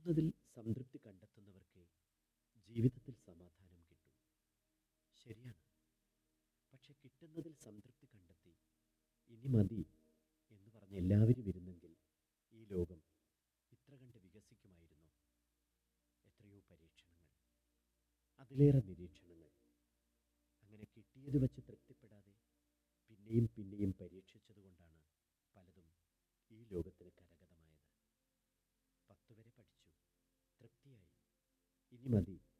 കിട്ടുന്നതിൽ സംതൃപ്തി കണ്ടെത്തുന്നവർക്ക് ജീവിതത്തിൽ സമാധാനം കിട്ടും ശരിയാണ് പക്ഷെ കിട്ടുന്നതിൽ സംതൃപ്തി കണ്ടെത്തി ഇനി മതി എന്ന് പറഞ്ഞ് എല്ലാവരും ഇരുന്നെങ്കിൽ ഈ ലോകം ഇത്ര കണ്ട് വികസിക്കുമായിരുന്നു എത്രയോ പരീക്ഷണങ്ങൾ അതിലേറെ നിരീക്ഷണങ്ങൾ അങ്ങനെ കിട്ടിയത് വച്ച് തൃപ്തിപ്പെടാതെ പിന്നെയും പിന്നെയും പരീക്ഷിച്ചതുകൊണ്ടാണ് പലതും ഈ ലോകത്തിന് കരഗതമായത് പത്ത് വരെ പഠിച്ചു തൃപ്തിയായി ഇനി മതി